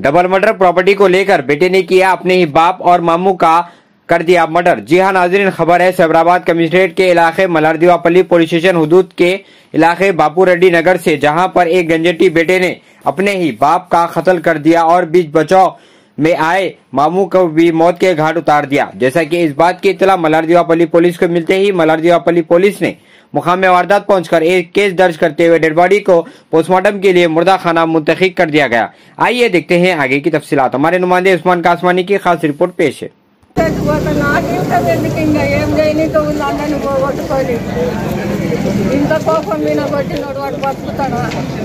Double murder property को लेकर बेटे ने किया अपने ही बाप और मामू का कर दिया मर्डर जी हाँ नाजरीन खबर है सैबराबाद कमिश्नरेट के इलाके मलारदीवापल्ली पुलिस स्टेशन हदूद के इलाके बापू रेड्डी नगर से जहां पर एक गंजेटी बेटे ने अपने ही बाप का कत्ल कर दिया और बीच बचाव में आए मामू को भी मौत के घाट उतार दिया जैसा कि इस बात की इतला मलारदीवापल्ली पुलिस को मिलते ही मलारदीवापल्ली पुलिस ने मुकाम में वारदात पहुंचकर एक केस दर्ज करते हुए डेड बॉडी को पोस्टमार्टम के लिए मुर्दा खाना मुंतखब कर दिया गया आइए देखते हैं आगे की तफसीलात हमारे नुमाइंदे उस्मान कासमानी की खास रिपोर्ट पेश है చచ్చిపోతా నాకేమిటది ఎందుకు ఇంకా ఏం చేయనీతో ఉందని పోగొట్టుకొని ఇంత కోపం మీద కొట్టినోడు వాడు బతుకుతాడా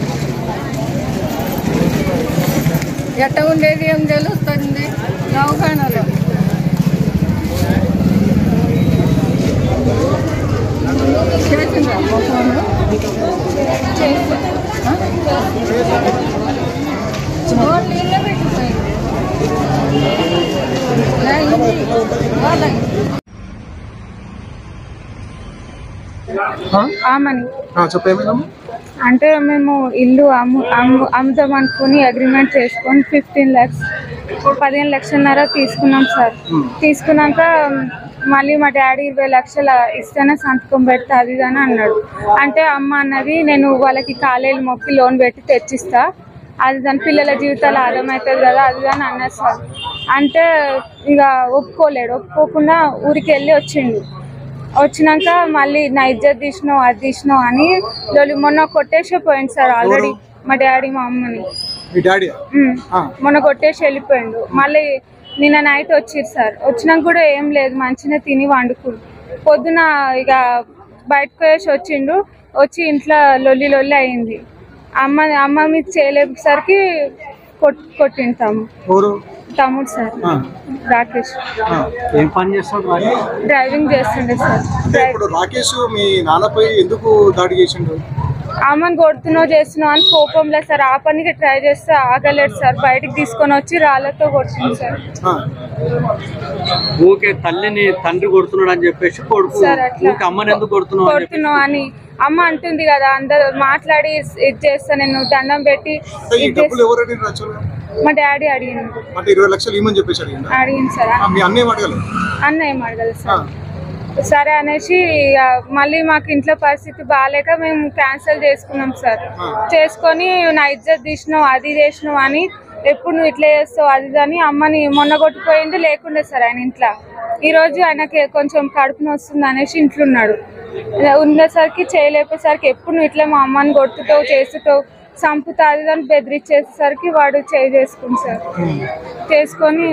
ఎట్ట ఉండేది ఏం తెలుస్తుంది నౌకాణలో చేసిందా ఫోన్ ఫోన్ నీళ్ళే పెట్టిపోయింది ఆమని చెప్పేమేనమ్మా అంటే మేము ఇల్లు అమ్ము అమ్ము అమ్ముదాం అనుకుని అగ్రిమెంట్ చేసుకొని ఫిఫ్టీన్ ల్యాక్స్ పదిహేను లక్షలన్నర తీసుకున్నాం సార్ తీసుకున్నాక మళ్ళీ మా డాడీ ఇరవై లక్షలు ఇస్తేనే సంతకం పెడతా అది ఇది అని అన్నాడు అంటే అమ్మ అన్నది నేను వాళ్ళకి కాలేజీ మొక్కి లోన్ పెట్టి తెచ్చిస్తా అది దాని పిల్లల జీవితాలు ఆగమవుతుంది కదా అది ఇది అని అన్నారు సార్ అంటే ఇక ఒప్పుకోలేడు ఒప్పుకోకుండా ఊరికి వెళ్ళి వచ్చిండు వచ్చినాక మళ్ళీ నా ఇజ్జత్ తీసినావు అది తీసినావు అని లొల్లి మొన్న కొట్టేసి పోయింది సార్ ఆల్రెడీ మా డాడీ మా అమ్మని మీ డాడీ ఉమ్. మొన్న కొట్టేసి వెళ్ళిపోయిండు మళ్ళీ నిన్న నైట్ వచ్చిర్రు సార్ వచ్చినాక కూడా ఏం లేదు మంచిగా తిని వండుకుడు పొద్దున ఇక బయటకు వేసి వచ్చిండు వచ్చి ఇంట్లో లొల్లి లొల్లి అయింది అమ్మ అమ్మ మీద చేయలేసరికి కొట్ కొట్టిండు తమ్ముడు ఎవరు తమ్ముడు సార్ ఆ, రాకేష్ ఆ. ఏం పని చేస్తాడు మరి డ్రైవింగ్ చేస్తుండే సార్ అంటే ఇప్పుడు రాకేష్ మీ నాన్నపై ఎందుకు దాడి చేసిండు అమ్మని కొడుతున్నావు చేస్తున్నావు అని కోపంలో సార్ ఆ పనికి ట్రై చేస్తే ఆగలేడు సార్ బయటికి తీసుకొని వచ్చి రాళ్ళతో కొట్టింది సార్ ఆ, ఊకే తల్లిని తండ్రి కొడుతున్నాడు అని చెప్పేసి కొడుకు సార్ అట్లా. ఊకే అమ్మని ఎందుకు కొడుతున్నావు అని చెప్పి కొడుతున్నావు అని అమ్మ అంటుంది కదా అందరు మాట్లాడి ఇది చేస్తా నేను దండం పెట్టి అంటే ఈ ఇది డబ్బులు చేస్తా. ఎవరు అడిగిన యాక్చువల్గా మా డాడీ అడిగింది అంటే ఇరవై లక్షలు ఇవ్వమని చెప్పేసి అడిగిండు అడిగింది సార్ మీ అన్నయ్య అడగలేదు అన్న ఏం అడగదు ఆ, సార్ సరే అనేసి ఇక మళ్ళీ మాకు ఇంట్లో పరిస్థితి బాగాలేక మేము క్యాన్సిల్ చేసుకున్నాం సార్ చేసుకొని నా ఇజ్జత్ తీసినావు అది చేసినావు అని ఎప్పుడు నువ్వు ఇట్లా చేస్తావు అది ఇది అని అమ్మని మొన్న కొట్టిపోయింది లేకుండే సార్ ఆయన ఇంట్లో ఈ రోజు ఆయనకి కొంచెం కడుపు నొస్తుంది అనేసి ఇంట్లో ఉన్నాడు ఉండేసరికి చేయలేకపోయేసరికి ఎప్పుడు నువ్వు ఇట్లా మా అమ్మని కొట్టుతావు చేస్తుంటావు చంపుతా అది ఇది అని బెదిరించేసరికి వాడు చేయి చేసుకుంది సార్ చేసుకొని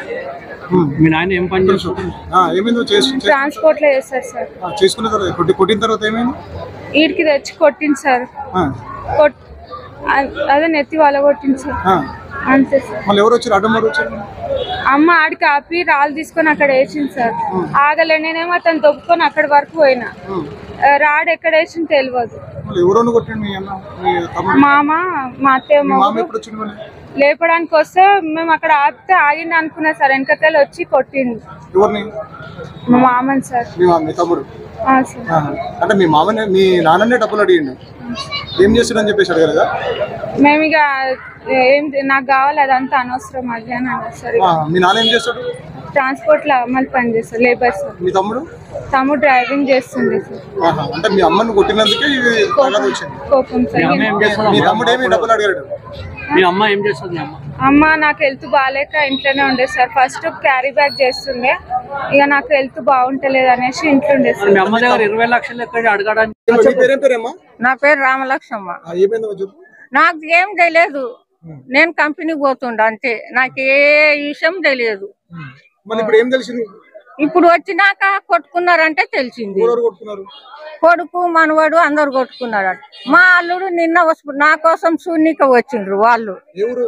మీ నాయన ఏం పని చేస్తాడు ఆ, ఏమైందో చేసి చే- ట్రాన్స్పోర్ట్లో చేస్తారు సార్ ఆ, చేసుకున్న తర్వాత కొట్టి కొట్టిన తర్వాత ఏమైంది వీడికి తెచ్చి కొట్టింది సార్ ఆ, కొట్ అ- అదే నెత్తి వాళ్ళ కొట్టింది సార్ ఆ. అంతే సార్ మళ్ళీ ఎవరు వచ్చారు అడ్డం మరి వచ్చారు అమ్మ ఆడికి ఆపి రాళ్ళు తీసుకొని అక్కడ వేసింది సార్ ఆగలే నేనేమో అతను దొబ్బుకొని అక్కడి వరకు పోయినా ఆ, రాడు ఎక్కడ వేసింది తెలియదు మళ్ళీ ఎవరన్నా కొట్టిండు మీ అన్న మీ తమ్ముడు మామ మా అత్తయ్య మీ మామ మొగుడు ఎప్పుడు వచ్చిండు మళ్ళీ లేపడానికి వస్తే మేము అక్కడ ఆపితే ఆగింది అనుకున్నా సార్ వెనకతలు వచ్చి కొట్టిండు ఎవరిని మా మామని సార్ మీ మా- మీ తమ్ముడు ఆ, సార్ ఆహా. అంటే మీ మామనే మీ నాన్ననే డబ్బులు అడిగిండు ఏం చేస్తాడని చెప్పేసి అడగలేదా మేము ఇక ఏం నాకు కావాలి అదంతా అనవసరం అది అని అన్నారు సార్ ఆ, మీ నాన్న ఏం చేస్తాడు ట్రాన్స్పోర్ట్ లో అమలు పనిచేస్తారు లేబర్ సార్ మీ తమ్ముడు తమ్ముడు డ్రైవింగ్ చేస్తుంది సార్ ఆహా. అంటే మీ అమ్మను కొట్టినందుకే ఇది తగాదా వచ్చింది కోపం మీ సార్ అమ్మ ఏం చేస్తుంది మీ తమ్ముడు ఏమి డబ్బులు అడిగాడు మీ అమ్మ ఏం చేస్తుంది మీ అమ్మ అమ్మ నాకు హెల్త్ బాగాలేక ఇంట్లోనే ఉండే సార్ ఫస్ట్ క్యారీ బ్యాగ్ చేస్తుండే ఇక నాకు హెల్త్ బాగుంటలేదు అనేసి ఇంట్లో ఉండే మరి సార్ మీ అమ్మ దగ్గర ఇరవై లక్షలు ఎక్కడ అడగడానికి నీ పేరేం పేరేమ్మా నా పేరు రామలక్ష్మమ్మ ఆ, ఏమైందో చెప్పు నాకు ఏం తెలియదు నేను కంపెనీకి పోతుండ అంతే నాకు ఏ విషయం తెలియదు మళ్ళీ ఇప్పుడు ఏం తెలిసింది ఇప్పుడు వచ్చినాక కొట్టుకున్నారంటే తెలిసింది ఎవరు కొట్టుకున్నారు కొడుకు మనవడు అందరు కొట్టుకున్నారు మా అల్లుడు నిన్న వస్తు- నా కోసం శూన్యక వచ్చిండ్రు వాళ్ళు ఎవరు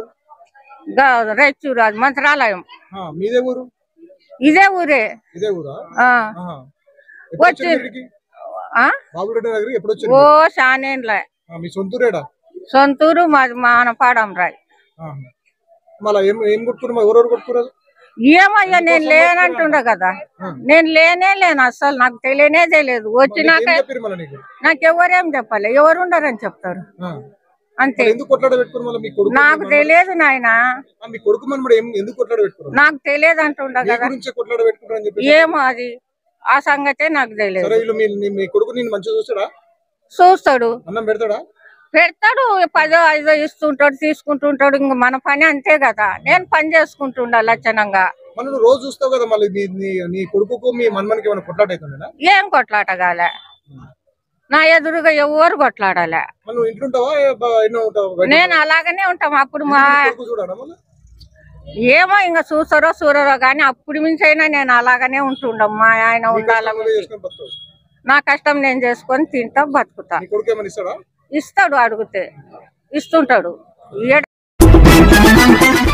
రైచూరు అది మంత్రాలయం ఆ, మీదే ఊరు ఇదే ఊరే ఇదే ఊరా ఆ. ఆహా. ఎప్పుడు వచ్చి- వచ్చారు ఇక్కడికి? ఆ? బాబురెడ్డి దగ్గరికి ఎప్పుడు ఓ వచ్చారు షానేన్లే ఆ, మీ సొంతూరేడా సొంతూరు మాది మానపాడం రాయ్ ఆహా. మళ్ళా ఏం ఏం కొట్టుకున్నారు ఎవరెవరు కొట్టుకున్నారు ఏమయ్యా నేను లేనంటుండ కదా నేను లేనే లేను అసలు నాకు తెలియనే తెలియదు వచ్చినాక ఏం చెప్పారు మళ్ళీ నీకు నాకు ఎవరేం చెప్పాలి ఎవరు ఉండరని చెప్తారు ఆ. అంతే మరి ఎందుకు కొట్లాడ పెట్టుకున్నారు మళ్ళీ మీ కొడుకు నాకు తెలియదు నాయన ఆ, మీ కొడుకు మనమడు ఏం ఎందుకు కొట్లాడ పెట్టుకున్నారు నాకు తెలియదు అంటుండ మీ కదా గురించే కొట్లాడ పెట్టుకున్నారు అని చెప్పి ఏమో అది ఆ సంగతే నాకు సరే తెలియదు వీళ్ళు మీ నీ- మీ కొడుకు నేను మంచిగా చూస్తాడా చూస్తాడు అన్నం పెడతాడా పెడతాడు పదో ఐదో ఇస్తుంటాడు తీసుకుంటుంటాడు ఇంక మన పని అంతే కదా నేను పని చేసుకుంటుండా లక్షణంగా మనం నువ్వు రోజు చూస్తావు కదా మళ్ళీ మీ నీ- నీ కొడుకుకు మీ మన్మనికి ఏమైనా కొట్లాట అవుతుండేనా ఏం కొట్లాటగాలే నా ఎదురుగా ఎవరు కొట్లాడాలే మళ్ళీ నువ్వు ఇంట్లో ఉంటావా ఏ బ- ఎన్నో ఉంటావా బయట నేను అలాగనే ఉంటాం అప్పుడు మా నీ కొడుకు చూడాలా మళ్ళీ ఏమో ఇంకా చూసారో చూడరో కానీ అప్పుడు మించైనా నేను అలాగనే ఉంటుండం మా ఆయన నీ ఉండాల కష్టం నువ్వే చేసుకొని బతుకుతావు. నా కష్టం నేను చేసుకొని తింటా బతుకుతా నీ కొడుకు ఏమైనా ఇస్తాడా ఇస్తాడు అడిగితే ఇస్తుంటాడు ఇయ్యడు.